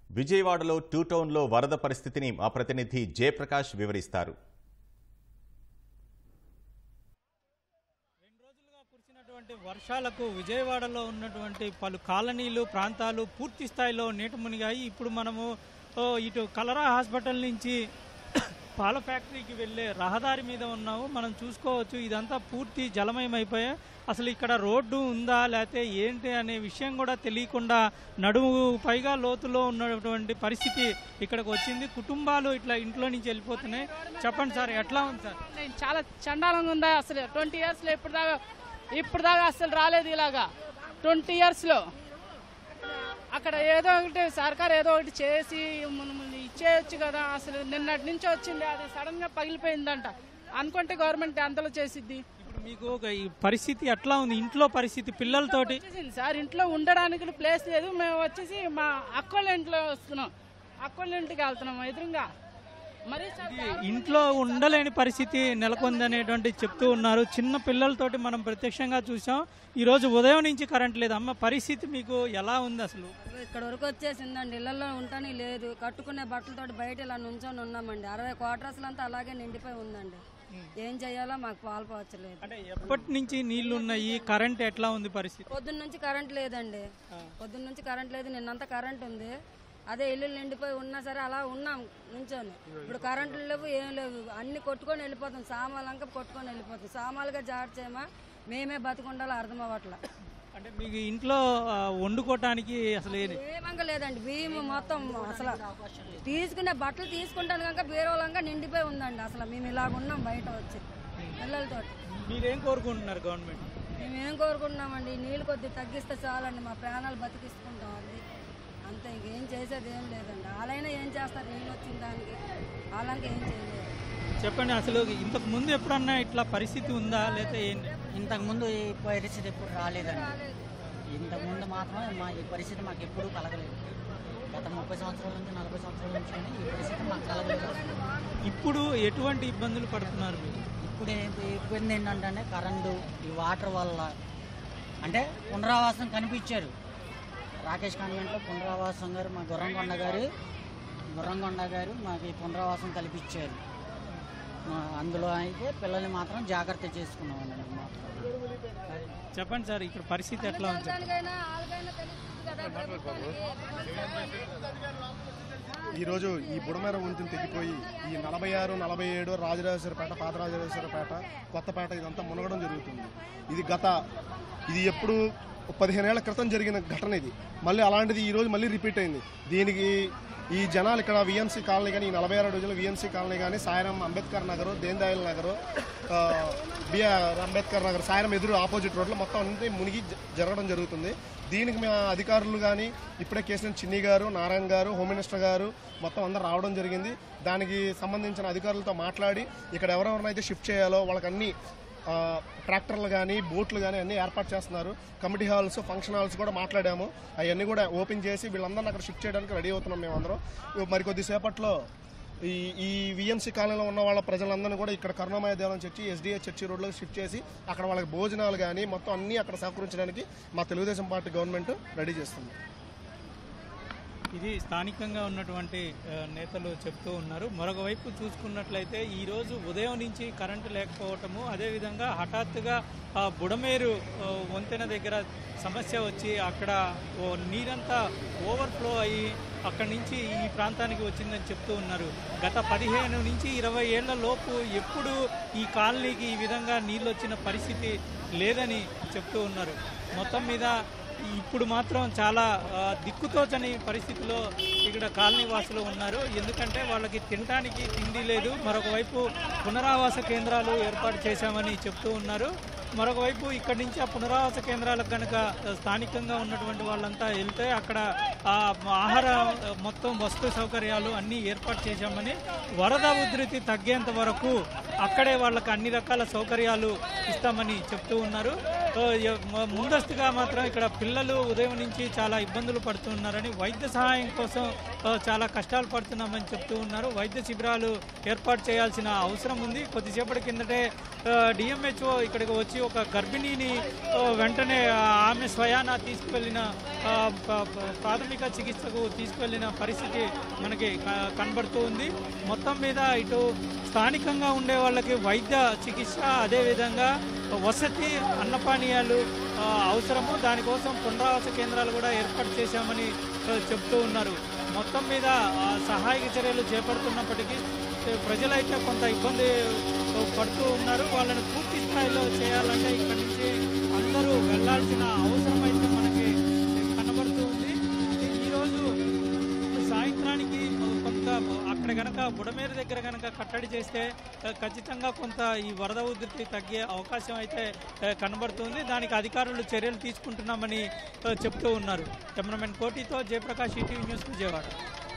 విజయవాడలో టూ టౌన్లో వరద పరిస్థితిని మా ప్రతినిధి జయప్రకాష్ వివరిస్తారు రెండు రోజులుగా కురిసినటువంటి వర్షాలకు విజయవాడలో ఉన్నటువంటి పలు కాలనీలు ప్రాంతాలు పూర్తి స్థాయిలో నీట మునిగాయి ఇప్పుడు మనము ఓ, ఇటు కలరా హాస్పిటల్ నుంచి పాల ఫ్యాక్టరీకి వెళ్ళే రహదారి మీద ఉన్నాము మనం చూసుకోవచ్చు ఇదంతా పూర్తి జలమయం అయిపోయాయి అసలు ఇక్కడ రోడ్డు ఉందా లేకపోతే ఏంటి అనే విషయం కూడా తెలియకుండా నడుము పైగా లోతులో ఉన్నటువంటి పరిస్థితి ఇక్కడికి వచ్చింది కుటుంబాలు ఇట్లా ఇంట్లో నుంచి వెళ్ళిపోతున్నాయి చెప్పండి సార్ ఎట్లా ఉంది సార్ నేను చాలా చండాలంగా ఉందా అసలు ట్వంటీ ఇయర్స్లో ఇప్పుడు దాకా ఇప్పుడు దాకా అసలు రాలేదు ఇలాగా ట్వంటీ ఇయర్స్లో అక్కడ ఏదో ఒకటి సర్కార్ ఏదో ఒకటి చేసి మనల్ని ఇచ్చేయచ్చు కదా అసలు నిన్నటి నుంచి వచ్చింది అది సడన్గా పగిలిపోయిందంట అనుకుంటే గవర్నమెంట్ అంతలో చేసిద్ది ఇప్పుడు మీకు ఒక ఈ పరిస్థితి ఎట్లా ఉంది ఇంట్లో పరిస్థితి పిల్లలతోటి వచ్చేసింది సార్ ఇంట్లో ఉండడానికి ప్లేస్ లేదు మేము వచ్చేసి మా అక్కోళ్ళ ఇంట్లో వస్తున్నాం అక్కోళ్ళ ఇంటికి వెళ్తున్నాం ఎదురుగా మరీ సార్ ఇంట్లో ఉండలేని పరిస్థితి నెలకొందనేటువంటి చెప్తూ ఉన్నారు చిన్న పిల్లలతోటి మనం ప్రత్యక్షంగా చూసాం ఈ రోజు ఉదయం నుంచి కరెంట్ లేదు అమ్మ పరిస్థితి మీకు ఎలా ఉంది అసలు ఇక్కడ వరకు వచ్చేసిందండి ఇళ్లలో ఉంటానే లేదు కట్టుకునే బట్టలతోటి బయట ఇలా నుంచొని ఉన్నామండి అరవై క్వార్టర్స్లు అంతా అలాగే నిండిపోయి ఉందండి ఏం చేయాలో మాకు పాల్పోవచ్చలేదు అంటే ఎప్పటి నుంచి నీళ్లు ఉన్నాయి కరెంట్ ఎట్లా ఉంది పరిస్థితి పొద్దున్న నుంచి కరెంట్ లేదండి పొద్దున్న నుంచి కరెంట్ లేదు నిన్నంతా కరెంట్ ఉంది అదే ఇల్లు నిండిపోయి ఉన్నా సరే అలా ఉన్నాం నుంచొని ఇప్పుడు కరెంట్లు లేవు ఏం లేవు అన్ని కొట్టుకొని వెళ్ళిపోతాం సామాన్లంకా కొట్టుకొని వెళ్ళిపోతాం సామాన్లుగా జాగ్రత్త చేయమా మేమే బతుకుండాలో అర్థం అవ్వట్లా అంటే మీకు ఇంట్లో ఆ, వండుకోవటానికి అసలు ఏ- ఏమంగా లేదండి బియ్యం మొత్తం అసలు తీసుకునే బట్టలు తీసుకుంటాను కనుక బీరోలంగా నిండిపోయి ఉందండి అసలు మేము ఇలాగ ఉన్నాం బయట వచ్చి పిల్లలతో మీరేం కోరుకుంటున్నారు గవర్నమెంట్ మేము ఏం కోరుకుంటున్నామండి ఈ నీళ్ళు కొద్దిగా తగ్గిస్తే చాలండి మా ప్రాణాలు బతికిస్తుంటాం అది అంతే ఇంకేం చేసేది ఏం లేదండి వాళ్ళైనా ఏం చేస్తారు నీళ్ళు వచ్చిన దానికి వాళ్ళకి ఏం చేయలేదు చెప్పండి అసలు ఇంతకు ముందు ఎప్పుడన్నా ఇట్లా పరిస్థితి ఉందా లేకపోతే ఏంటి ఇంతకుముందు ఈ పరిస్థితి ఎప్పుడు రాలేదండి ఇంతకుముందు మాత్రమే మా ఈ పరిస్థితి మాకు ఎప్పుడూ కలగలేదు గత ముప్పై సంవత్సరాల నుంచి నలభై సంవత్సరాల నుంచి కానీ ఈ పరిస్థితి మాకు కలగలేదు ఇప్పుడు ఎటువంటి ఇబ్బందులు పడుతున్నారు మీరు ఇప్పుడు ఏ- ఇబ్బంది ఏంటంటే కరెంటు ఈ వాటర్ వల్ల అంటే పునరావాసం కనిపించారు రాకేష్ కాన్వెంట్లో పునరావాసం గారు మా గుర్రంకొండ గారు గుర్రంకొండ గారు మాకు ఈ పునరావాసం కల్పించారు ఆ, అందులో అయితే పిల్లల్ని మాత్రం జాగ్రత్త చేసుకున్నామండి మేము మాత్రం చెప్పండి సార్ ఇక్కడ పరిస్థితి ఎట్లా ఉంది చెప్పండి. దానికైనా వాళ్ళకైనా తెలుస్తుంది కదా ప్రభుత్వానికి. ఈరోజు ఈ బుడమేర వంతెన తెగిపోయి ఈ నలభై ఆరు నలభై ఏడు రాజరాజేశ్వరపేట పాత రాజరాజేశ్వరపేట కొత్తపేట ఇదంతా మునగడం జరుగుతుంది ఇది గత ఇది ఎప్పుడు పదిహేనేళ్ల క్రితం జరిగిన ఘటన ఇది మళ్ళీ అలాంటిది ఈ రోజు మళ్ళీ రిపీట్ అయింది దీనికి ఈ జనాలు ఇక్కడ విఎంసీ కాలనీ కానీ ఈ నలభై ఆరు రోజులు విఎంసీ కాలనీ కానీ సాయిరాం అంబేద్కర్ నగరు దేన్ దయాల్ నగరు ఆ, బిఆర్ అంబేద్కర్ నగర్ సాయిరం ఎదురు ఆపోజిట్ రోడ్లో మొత్తం అంతే మునిగి జ- జరగడం జరుగుతుంది దీనికి మేము అధికారులు కానీ ఇప్పుడే కేసీఎం చిన్ని గారు నారాయణ గారు హోమ్ మినిస్టర్ గారు మొత్తం అందరు రావడం జరిగింది దానికి సంబంధించిన అధికారులతో మాట్లాడి ఇక్కడ ఎవరెవరినైతే షిఫ్ట్ చేయాలో వాళ్ళకి అన్ని ఆ, ట్రాక్టర్లు కానీ బోట్లు కానీ అన్ని ఏర్పాటు చేస్తున్నారు కమిటీ హాల్స్ ఫంక్షన్ హాల్స్ కూడా మాట్లాడాము అవన్నీ కూడా ఓపెన్ చేసి వీళ్ళందరినీ అక్కడ షిఫ్ట్ చేయడానికి రెడీ అవుతున్నాం మేము అందరం మరి కొద్దిసేపట్లో ఈ ఈ విఎంసీ కాలనీలో ఉన్న వాళ్ళ ప్రజలందరినీ కూడా ఇక్కడ కరుణామయ దేవాలయం చర్చి ఎస్డిఏ చర్చి రోడ్లో షిఫ్ట్ చేసి అక్కడ వాళ్ళకి భోజనాలు కానీ మొత్తం అన్నీ అక్కడ సహకరించడానికి మా తెలుగుదేశం పార్టీ గవర్నమెంట్ రెడీ చేస్తుంది ఇది స్థానికంగా ఉన్నటువంటి ఆ, నేతలు చెప్తూ ఉన్నారు మరొక వైపు చూసుకున్నట్లయితే ఈ రోజు ఉదయం నుంచి కరెంటు లేకపోవటము అదేవిధంగా హఠాత్తుగా ఆ బుడమేరు ఆ, వంతెన దగ్గర సమస్య వచ్చి అక్కడ ఓ నీరంతా ఓవర్ఫ్లో అయ్యి అక్కడి నుంచి ఈ ప్రాంతానికి వచ్చిందని చెప్తూ ఉన్నారు గత పదిహేను నుంచి ఇరవై ఏళ్ల లోపు ఎప్పుడు ఈ కాలనీకి ఈ విధంగా నీళ్ళు వచ్చిన పరిస్థితి లేదని చెప్తూ ఉన్నారు మొత్తం మీద ఇప్పుడు మాత్రం చాలా ఆ, దిక్కుతోచని పరిస్థితిలో ఇక్కడ కాలనీ వాసులు ఉన్నారు ఎందుకంటే వాళ్ళకి తినడానికి తిండి లేదు మరొక వైపు పునరావాస కేంద్రాలు ఏర్పాటు చేశామని చెప్తూ ఉన్నారు మరొక వైపు ఇక్కడి నుంచి ఆ పునరావాస కేంద్రాలకు కనుక స్థానికంగా ఉన్నటువంటి వాళ్ళంతా వెళ్తే అక్కడ ఆ ఆహార ఆ, మొత్తం వస్తు సౌకర్యాలు అన్నీ ఏర్పాటు చేశామని వరద ఉధృతి తగ్గేంత వరకు అక్కడే వాళ్ళకి అన్ని రకాల సౌకర్యాలు ఇస్తామని చెప్తూ ఉన్నారు ఆ, ఎ- మ- ముందస్తుగా మాత్రం ఇక్కడ పిల్లలు ఉదయం నుంచి చాలా ఇబ్బందులు పడుతున్నారని వైద్య సహాయం కోసం ఆ, చాలా కష్టాలు పడుతున్నామని చెప్తూ ఉన్నారు వైద్య శిబిరాలు ఏర్పాటు చేయాల్సిన అవసరం ఉంది కొద్దిసేపటి కిందటే డిఎంహెచ్ఓ ఇక్కడికి వచ్చి ఒక గర్భిణిని ఆ, వెంటనే ఆ, ఆమె స్వయాన తీసుకువెళ్ళిన ఆ, ప- ప- ప్రాథమిక చికిత్సకు తీసుకువెళ్ళిన పరిస్థితి మనకి క- కనబడుతూ ఉంది మొత్తం మీద ఇటు స్థానికంగా ఉండే వాళ్ళకి వైద్య చికిత్స అదేవిధంగా వసతి అన్నపానీయాలు ఆ, అవసరము దానికోసం పునరావాస కేంద్రాలు కూడా ఏర్పాటు చేశామని ఆ, చెప్తూ ఉన్నారు మొత్తం మీద ఆ, సహాయక చర్యలు చేపడుతున్నప్పటికీ ఆ, ప్రజలైతే కొంత ఇబ్బంది ఆ, పడుతూ ఉన్నారు వాళ్ళని పూర్తి స్థాయిలో చేయాలంటే ఇక్కడి నుంచి అందరూ వెళ్ళాల్సిన అవసరం అయితే మనకి కనబడుతూ ఉంది ఈరోజు సాయంత్రానికి కొంత అక్కడ గనక బుడమేరు దగ్గర గనక కట్టడి చేస్తే ఆ, ఖచ్చితంగా కొంత ఈ వరద ఉధృతి తగ్గే అవకాశం అయితే ఆ, కనబడుతుంది దానికి అధికారులు చర్యలు తీసుకుంటున్నామని ఆ, చెప్తూ ఉన్నారు కెమెరామెన్ కోటితో జయప్రకాష్ ఈటీవీ న్యూస్ విజయవాడ